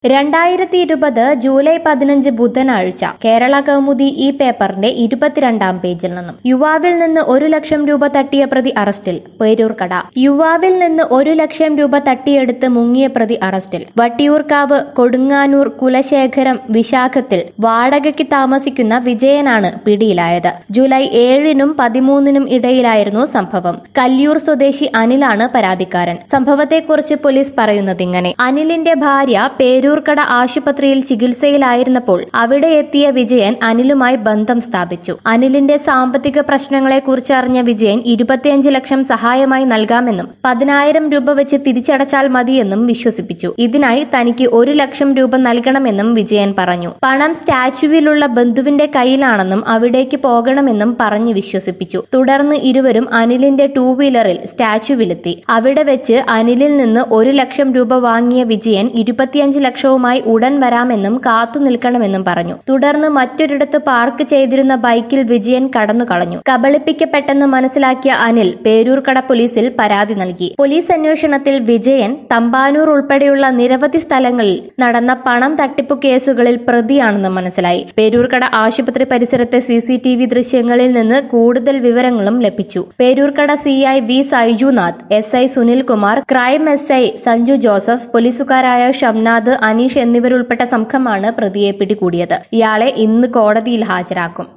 രണ്ടായിരത്തി ഇരുപത് ജൂലൈ പതിനഞ്ച് ബുധനാഴ്ച കേരള കൗമുദി ഈ പേപ്പറിന്റെ ഇരുപത്തിരണ്ടാം പേജിൽ നിന്നും യുവാവിൽ നിന്ന് ഒരു ലക്ഷം രൂപ തട്ടിയ പ്രതി അറസ്റ്റിൽ പേരൂർക്കട യുവാവിൽ നിന്ന് ഒരു ലക്ഷം രൂപ തട്ടിയെടുത്ത് മുങ്ങിയ പ്രതി അറസ്റ്റിൽ വട്ടിയൂർക്കാവ് കൊടുങ്ങാനൂർ കുലശേഖരം വിശാഖത്തിൽ വാടകയ്ക്ക് താമസിക്കുന്ന വിജയനാണ് പിടിയിലായത് ജൂലൈ ഏഴിനും പതിമൂന്നിനും ഇടയിലായിരുന്നു സംഭവം കല്ലിയൂർ സ്വദേശി അനിലാണ് പരാതിക്കാരൻ സംഭവത്തെക്കുറിച്ച് പോലീസ് പറയുന്നതിങ്ങനെ അനിലിന്റെ ഭാര്യ പേരൂർക്കട ആശുപത്രിയിൽ ചികിത്സയിലായിരുന്നപ്പോൾ അവിടെ എത്തിയ വിജയൻ അനിലുമായി ബന്ധം സ്ഥാപിച്ചു അനിലിന്റെ സാമ്പത്തിക പ്രശ്നങ്ങളെക്കുറിച്ച് അറിഞ്ഞ വിജയൻ ഇരുപത്തിയഞ്ച് ലക്ഷം സഹായമായി നൽകാമെന്നും പതിനായിരം രൂപ വെച്ച് തിരിച്ചടച്ചാൽ മതിയെന്നും വിശ്വസിപ്പിച്ചു ഇതിനായി തനിക്ക് ഒരു ലക്ഷം രൂപ നൽകണമെന്നും വിജയൻ പറഞ്ഞു പണം സ്റ്റാച്യുവിലുള്ള ബന്ധുവിന്റെ കയ്യിലാണെന്നും അവിടേക്ക് പോകണമെന്നും പറഞ്ഞു വിശ്വസിപ്പിച്ചു തുടർന്ന് ഇരുവരും അനിലിന്റെ ടൂ വീലറിൽ സ്റ്റാച്യുവിലെത്തി അവിടെ വെച്ച് അനിലിൽ നിന്ന് ഒരു ലക്ഷം രൂപ വാങ്ങിയ വിജയൻ ഇരുപത്തിയഞ്ച് ലക്ഷവുമായി ഉടൻ വരാമെന്നും കാത്തു നിൽക്കണമെന്നും പറഞ്ഞു തുടർന്ന് മറ്റൊരിടത്ത് പാർക്ക് ചെയ്തിരുന്ന ബൈക്കിൽ വിജയൻ കടന്നു കളഞ്ഞു കബളിപ്പിക്കപ്പെട്ടെന്ന് മനസ്സിലാക്കിയ അനിൽ പേരൂർക്കട പോലീസിൽ പരാതി നൽകി പോലീസ് അന്വേഷണത്തിൽ വിജയൻ തമ്പാനൂർ ഉൾപ്പെടെയുള്ള നിരവധി സ്ഥലങ്ങളിൽ നടന്ന പണം തട്ടിപ്പു കേസുകളിൽ പ്രതിയാണെന്ന് മനസ്സിലായി പേരൂർക്കട ആശുപത്രി പരിസരത്തെ സി സി ടി വി ദൃശ്യങ്ങളിൽ നിന്ന് കൂടുതൽ വിവരങ്ങളും ലഭിച്ചു Peroorkada C I V Saijunath S I Sunilkumar crime S I Sanju Joseph പോലീസുകാരായ ഷംനാഥ് അനീഷ് എന്നിവരുൾപ്പെട്ട സംഘമാണ് പ്രതിയെ പിടികൂടിയത് ഇയാളെ ഇന്ന് കോടതിയിൽ ഹാജരാക്കും